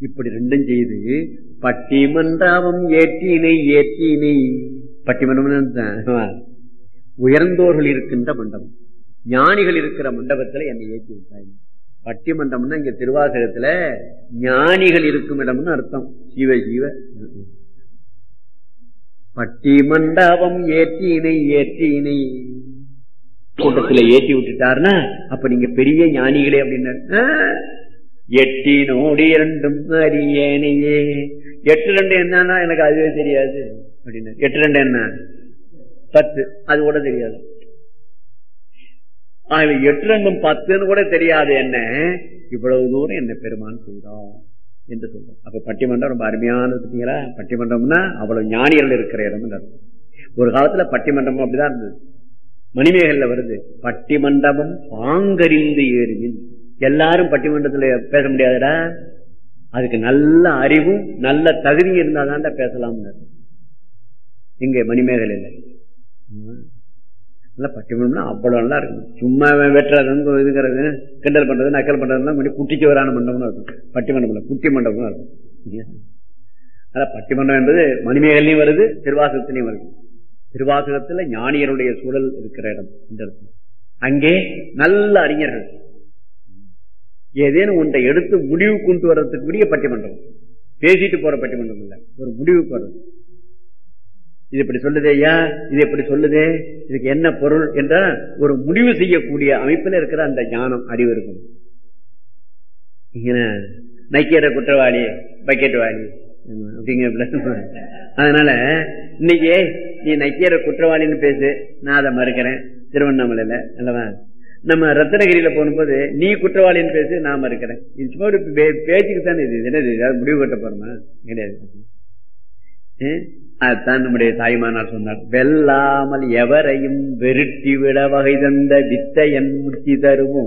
இப்படி ரெண்டும் செய்து பட்டிமன்றாவும் ஏற்றினை ஏற்றினை பட்டிமன்றம் உயர்ந்தோர்கள் இருக்கின்ற மண்டபம் ஞானிகள் இருக்கிற மண்டபத்துல என்னை ஏற்றி விட்டாய் பட்டிமன்றம்னா இங்க திருவாசகத்துல ஞானிகள் இருக்கும் இடம்னு அர்த்தம் சிவ சிவ பட்டிமண்டபம் ஏற்றினை ஏற்றினை கூட்டத்துல ஏற்றி விட்டுட்டாருன்னா அப்ப நீங்க பெரிய ஞானிகளே அப்படின்னு எட்டினோடு இரண்டும் அறியேனையே எட்டு ரெண்டு என்னன்னா எனக்கு அதுவே தெரியாது அப்படின்னு எட்டு ரெண்டு என்ன பத்து அது கூட தெரியாது எட்டு ரெண்டும் பத்துன்னு கூட தெரியாது என்ன இவ்வளவு தூரம் என்ன பெருமான் செய்தோம் என்று சொல்றோம் அப்ப பட்டிமன்றம் ரொம்ப அருமையானது பார்த்தீங்களா பட்டிமன்றம்னா அவ்வளவு ஞானிகள் இருக்கிற இடம் ஒரு காலத்துல பட்டிமன்றம் அப்படிதான் இருந்தது மணிமேகல்ல வருது பட்டிமண்டபம் பாங்கறிந்து ஏறுமின் எல்லாரும் பட்டிமன்றத்துல பேச முடியாதுடா அதுக்கு நல்ல அறிவும் நல்ல தகுதி இருந்தா தான்டா பேசலாம் இங்க மணிமேகலையில நல்லா பட்டிமன்றம்னா அவ்வளவு நல்லா இருக்கும் சும்மா வெட்டுறது இதுங்கிறது கிண்டல் பண்றது நக்கல் பண்றதுலாம் கொஞ்சம் குட்டிக்கு வரான மண்டபம்னு இருக்கும் பட்டிமண்டபம் குட்டி மண்டபம் இருக்கும் அதான் பட்டிமன்றம் என்பது மணிமேகலையும் வருது திருவாசகத்திலையும் வருது திருவாசகத்துல ஞானியருடைய சூழல் இருக்கிற இடம் இந்த இடத்துல அங்கே நல்ல அறிஞர்கள் ஏதேனும் ஒன்றை எடுத்து முடிவு கொண்டு வர்றதுக்கு உரிய பட்டிமன்றம் பேசிட்டு போற பட்டிமன்றம் இல்ல ஒரு முடிவுக்கு வர்றது இது இப்படி சொல்லுதே ஐயா இது எப்படி சொல்லுதே இதுக்கு என்ன பொருள் என்ற ஒரு முடிவு செய்யக்கூடிய அமைப்புல இருக்கிற அந்த ஞானம் அறிவு இருக்கணும் நைக்கிற குற்றவாளி பக்கெட் வாளி அப்படிங்கிற அதனால இன்னைக்கு நீ நைக்கிற குற்றவாளின்னு பேசு நான் அதை மறுக்கிறேன் திருவண்ணாமலையில அல்லவா நம்ம ரத்தனகிரியில போகும்போது நீ குற்றவாளின்னு பேசு நான் மறுக்கிறேன் இது சும்மா ஒரு பேச்சுக்கு தானே இது என்னது முடிவு கட்ட போறோமா கிடையாது அதுதான் நம்முடைய தாய்மானார் சொன்னார் வெல்லாமல் எவரையும் வெருட்டி விட வகை தந்த வித்தையன் முத்தி தருமோ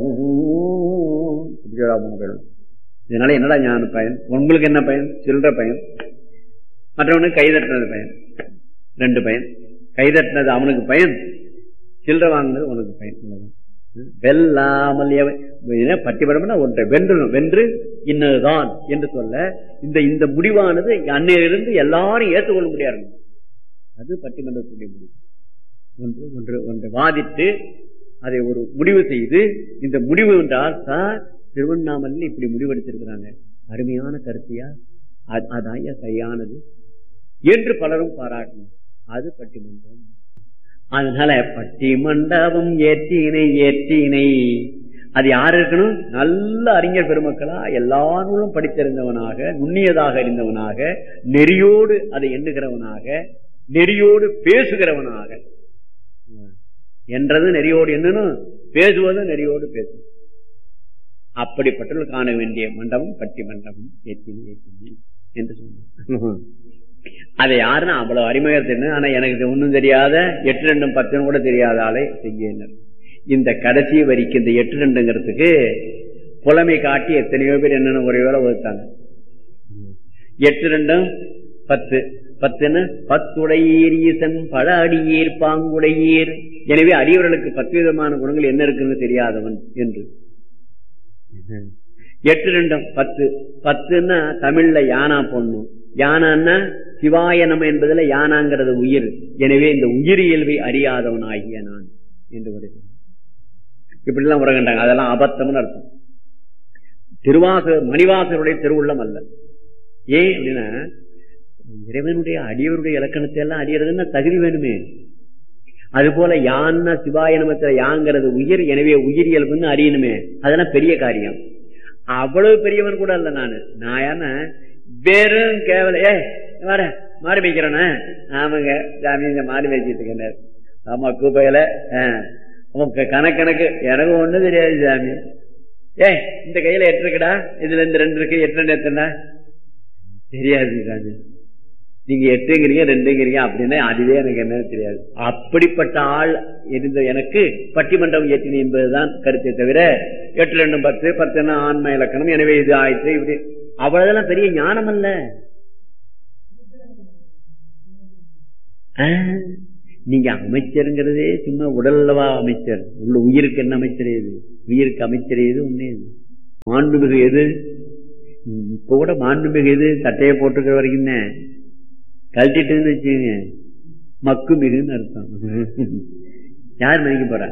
இதனால என்னடா ஞான பயன் உங்களுக்கு என்ன பயன் சில்லற பயன் மற்றவனுக்கு கைதட்டினது பயன் ரெண்டு பயன் கைதட்டினது அவனுக்கு பயன் சில்லற வாங்கினது உனக்கு பயன் வெல்லாமல் பட்டிமடம்னா ஒன்றை வென்றணும் வென்று இன்னதுதான் என்று சொல்ல இந்த இந்த முடிவானது அன்னையிலிருந்து எல்லாரும் ஏற்றுக்கொள்ள முடியாது அது பட்டிமன்றத்துடைய முடிவு ஒன்று ஒன்று ஒன்றை வாதிட்டு அதை ஒரு முடிவு செய்து இந்த முடிவு என்றால் சார் திருவண்ணாமலையில் இப்படி முடிவெடுத்திருக்கிறாங்க அருமையான கருத்தியா அதான் சரியானது என்று பலரும் பாராட்டணும் அது பட்டிமன்றம் அதனால பட்டி மண்டபம் ஏற்றினை ஏற்றினை அது யாரு இருக்கணும் நல்ல அறிஞர் பெருமக்களா எல்லா நூலும் படித்திருந்தவனாக நுண்ணியதாக அறிந்தவனாக நெறியோடு அதை எண்ணுகிறவனாக நெறியோடு பேசுகிறவனாக என்றது நெறியோடு என்னன்னு பேசுவது நெறியோடு பேசும் அப்படிப்பட்டவர்கள் காண வேண்டிய மண்டபம் பட்டி மண்டபம் ஏற்றினி ஏற்றினி என்று சொன்ன அதை யாருன்னா அவ்வளவு அறிமுகர் தெரியும் ஆனா எனக்கு ஒன்றும் தெரியாத எட்டு ரெண்டும் பத்துன்னு கூட தெரியாத ஆளை செய்யினர் இந்த கடைசி வரிக்கு இந்த எட்டு ரெண்டுங்கிறதுக்கு புலமை காட்டி எத்தனையோ பேர் என்னென்ன ஒரே வேலை வகுத்தாங்க எட்டு ரெண்டும் பத்து பத்துன்னு பத்துடையீர் ஈசன் பல அடியீர் பாங்குடையீர் எனவே அடியவர்களுக்கு பத்து விதமான குணங்கள் என்ன இருக்குன்னு தெரியாதவன் என்று எட்டு ரெண்டும் பத்து பத்துன்னா தமிழ்ல யானா பொண்ணு யானான்னா சிவாயனம் என்பதுல யானாங்கிறது உயிர் எனவே இந்த உயிர் இயல்பை அறியாதவன் ஆகிய நான் என்று வருகிறேன் இப்படி எல்லாம் உறகண்டாங்க அதெல்லாம் அபத்தம்னு அர்த்தம் திருவாசர் மணிவாசருடைய திருவுள்ளம் அல்ல ஏன் அப்படின்னா இறைவனுடைய அடியவருடைய இலக்கணத்தை எல்லாம் அறியறதுன்னா தகுதி வேணுமே அது போல யான்னா சிவாய நமத்துல யாங்கிறது உயிர் எனவே உயிர் இயல்புன்னு அறியணுமே அதெல்லாம் பெரிய காரியம் அவ்வளவு பெரியவன் கூட இல்ல நானு நான் யான வெறும் கேவல ஏ வர மாடு மேய்க்கிறேன்னு ஆமாங்க சாமி இந்த மாடு மேய்ச்சிட்டு இருக்கேன் ஆமா கூப்பையில கணக்கணக்கு எனக்கு ஒண்ணும் தெரியாது சாமி ஏ இந்த கையில எட்டு இருக்குடா இதுல இந்த ரெண்டு இருக்கு எட்டு ரெண்டு எத்தனை தெரியாது சாமி நீங்க எட்டுங்கிறீங்க ரெண்டுங்கிறீங்க அப்படின்னா அதுவே எனக்கு என்னன்னு தெரியாது அப்படிப்பட்ட ஆள் இருந்த எனக்கு பட்டிமன்றம் எட்டினி என்பதுதான் கருத்தை தவிர எட்டு ரெண்டு பத்து பத்துன்னா ஆன்ம இலக்கணம் எனவே இது ஆயிடுச்சு இப்படி அவ்வளவுதெல்லாம் பெரிய ஞானம் அல்ல நீங்க அமைச்சருங்கிறதே சும்மா உடல்லவா அமைச்சர் உள்ள உயிருக்கு என்ன அமைச்சர் எது உயிருக்கு அமைச்சர் எது ஒன்னே இது மாண்புமிகு எது ம், இப்ப கூட மாண்புமிகு இது சட்டையை போட்டுக்கிற வரைக்கும் தான் கழட்டிட்டுன்னு வச்சுங்க மக்கு மிகுன்னு அர்த்தம் யார் மதிக்க போறா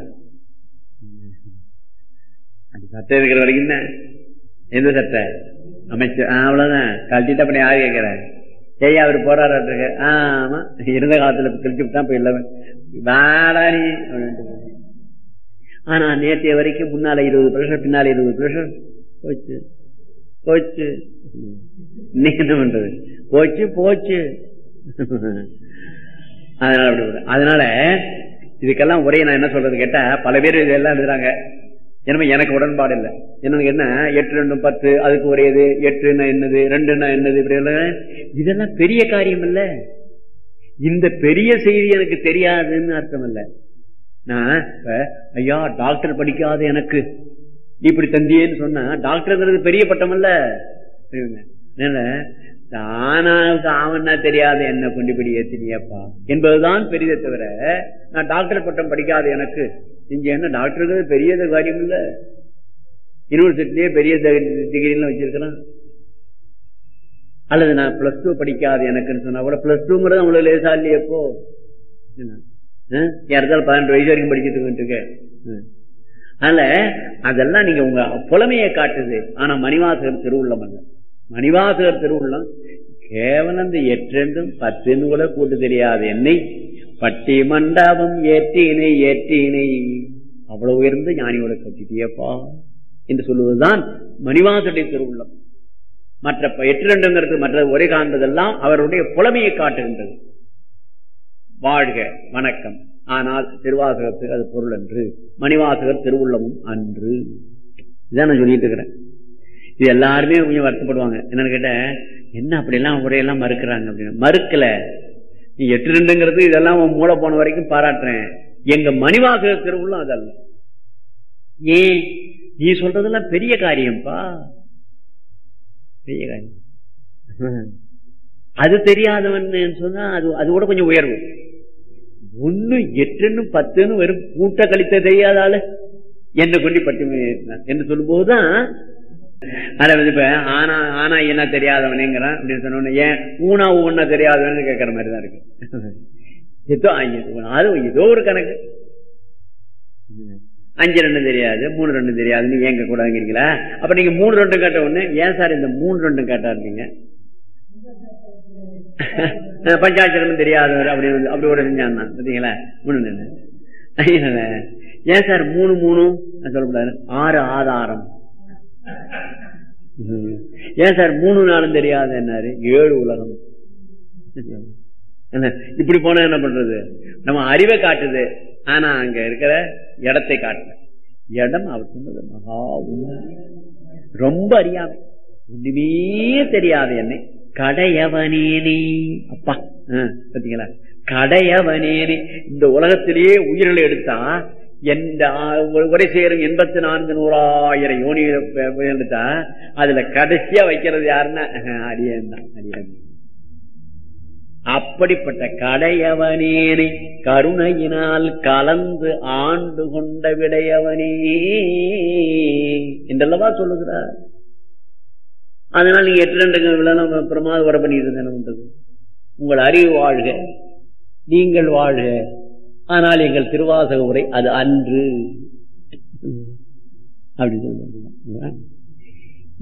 அது சட்டை இருக்கிற வரைக்கும் தான் எந்த சட்டை அமைச்சர் ஆ, அவ்வளவுதான் கழட்டிட்டு அப்படி யாரு கேட்கிற ஏய் அவர் போறாரு ஆமா இருந்த காலத்துல கழிச்சு விட்டா போய் இல்லாம வேடா நீ அப்படின்ட்டு ஆனா நேற்றைய வரைக்கும் முன்னால இருபது பிரஷர் பின்னால இருபது பிரஷர் போச்சு போச்சு இன்னைக்கு என்ன பண்றது போச்சு போச்சு அதனால அப்படி வரும். அதனால இதுக்கெல்லாம் ஒரே நான் என்ன சொல்றது கேட்டா பல பேர் இதெல்லாம் எழுதுறாங்க எனவே எனக்கு உடன்பாடு இல்லை எனக்கு என்ன எட்டு ரெண்டு பத்து அதுக்கு ஒரே இது எட்டுன்னா என்னது ரெண்டுன்னா என்னது இப்படி எல்லாம் இதெல்லாம் பெரிய காரியம் இல்ல இந்த பெரிய செய்தி எனக்கு தெரியாதுன்னு அர்த்தம் இல்ல நான் இப்ப ஐயா டாக்டர் படிக்காத எனக்கு இப்படி தந்தியேன்னு சொன்னா டாக்டர்ங்கிறது பெரிய பட்டம் இல்ல புரியுங்க? அதனால தானாவுக்கு ஆவன்னா தெரியாத என்ன கொண்டு இப்படி ஏத்தினியப்பா என்பதுதான் பெரியதே தவிர நான் டாக்டர் பட்டம் படிக்காத எனக்கு இங்க என்ன டாக்டருங்கிறது பெரிய காரியம் இல்ல யூனிவர்சிட்டிலேயே பெரிய டிகிரிலாம் வச்சிருக்கிறான் அல்லது நான் பிளஸ் டூ படிக்காத எனக்குன்னு சொன்னா கூட பிளஸ் டூங்கிறது அவங்களுக்கு லேசா இல்லையப்போ யாருந்தாலும் பதினெட்டு வயசு வரைக்கும் படிச்சுட்டு இருக்கேன் அதனால அதெல்லாம் நீங்க உங்க புலமையை காட்டுது ஆனா மணிவாசகர் திருவுள்ளம் அல்ல மணிவாசகர் திருவுள்ளம் கேவலம் இந்த எட்டெண்டும் பத்துன்னு கூட கூட்டு தெரியாத என்னை பட்டி மண்டபம் ஏற்றினை ஏற்றினை அவ்வளவு உயர்ந்த ஞானியோட கட்டிட்டியப்பா என்று சொல்லுவதுதான் மணிவாசனுடைய திருவுள்ளம் மற்ற ப- எட்டு ரெண்டுங்கிறது மற்ற ஒரே காண்பதெல்லாம் அவருடைய புலமையை காட்டுகின்றது வாழ்க வணக்கம் ஆனால் திருவாசகத்துக்கு அது பொருள் அன்று மணிவாசகர் திருவுள்ளமும் அன்று இதான் நான் சொல்லிட்டு இருக்கிறேன் இது எல்லாருமே கொஞ்சம் வருத்தப்படுவாங்க என்னன்னு கேட்ட என்ன அப்படியெல்லாம் உரையெல்லாம் மறுக்கிறாங்க அப்படின்னு மறுக்கல நீ எட்டு ரெண்டுங்கிறது இதெல்லாம் உன் மூளை போன வரைக்கும் பாராட்டுறேன் எங்க மணிவாசகர் திருவுள்ளம் அதல்ல ஏன் நீ சொல்றதெல்லாம் பெரிய காரியம்ப்பா பெரிய காரியம் அது தெரியாதவன் சொன்னா அது அது கூட கொஞ்சம் உயர்வு ஒண்ணு எட்டுன்னு பத்துன்னு வெறும் கூட்ட கழித்த தெரியாத ஆளு என்ன கொண்டு பட்டு என்று சொல்லும் போதுதான் அத வந்து இப்ப ஆனா ஆனா என்ன தெரியாதவனேங்கிறான் அப்படின்னு சொன்ன உடனே ஏன் ஊனா ஊன்னா தெரியாதவன்னு கேட்கற மாதிரி தான் இருக்கு ஏதோ அது ஏதோ ஒரு கணக்கு அஞ்சு ரெண்டு தெரியாது மூணு ரெண்டு தெரியாதுன்னு ஏங்க கூடாதுங்கிறீங்களா அப்ப நீங்க மூணு ரெண்டு கேட்ட உடனே ஏன் சார் இந்த மூணு ரெண்டு கேட்டா இருந்தீங்க பஞ்சாட்சரம் தெரியாதவர் அப்படி வந்து- அப்படி கூட செஞ்சான் தான் பார்த்தீங்களா மூணு நின்னு. அதனால, ஏன் சார் மூணு மூணு நான் சொல்லக்கூடாது ஆறு ஆதாரம் ம். ஏன் சார் மூணு நாளும் தெரியாது என்னாரு ஏழு உலகம் என்ன இப்படி போனா என்ன பண்றது நம்ம அறிவை காட்டுது ஆனா அங்க இருக்கிற இடத்தை காட்டுல இடம் அவர் சொன்னது மகா உண்மை ரொம்ப அறியாமை ஒண்ணுமே தெரியாத என்னை கடையவனேனே அப்பா ஆ, பாத்தீங்களா கடையவனேனே இந்த உலகத்திலேயே உயிர்களை எடுத்தா எந்த உரை சேரும் எண்பத்தி நான்கு நூறாயிரம் யோனி எடுத்தா அதுல கடைசியா வைக்கிறது யாருன்னா அடியன் தான் அடியன் அப்படிப்பட்ட கடையவனேனை கருணையினால் கலந்து ஆண்டு கொண்ட விடையவனே என்றல்லவா சொல்லுகிறார் அதனால நீங்க எட்டு ரெண்டு விழா பிரமாத வர பண்ணிட்டு இருந்தேன் என்ன பண்றது உங்கள் அறிவு வாழ்க நீங்கள் வாழ்க ஆனால் எங்கள் திருவாசக உரை அது அன்று அப்படி சொல்லுவாங்க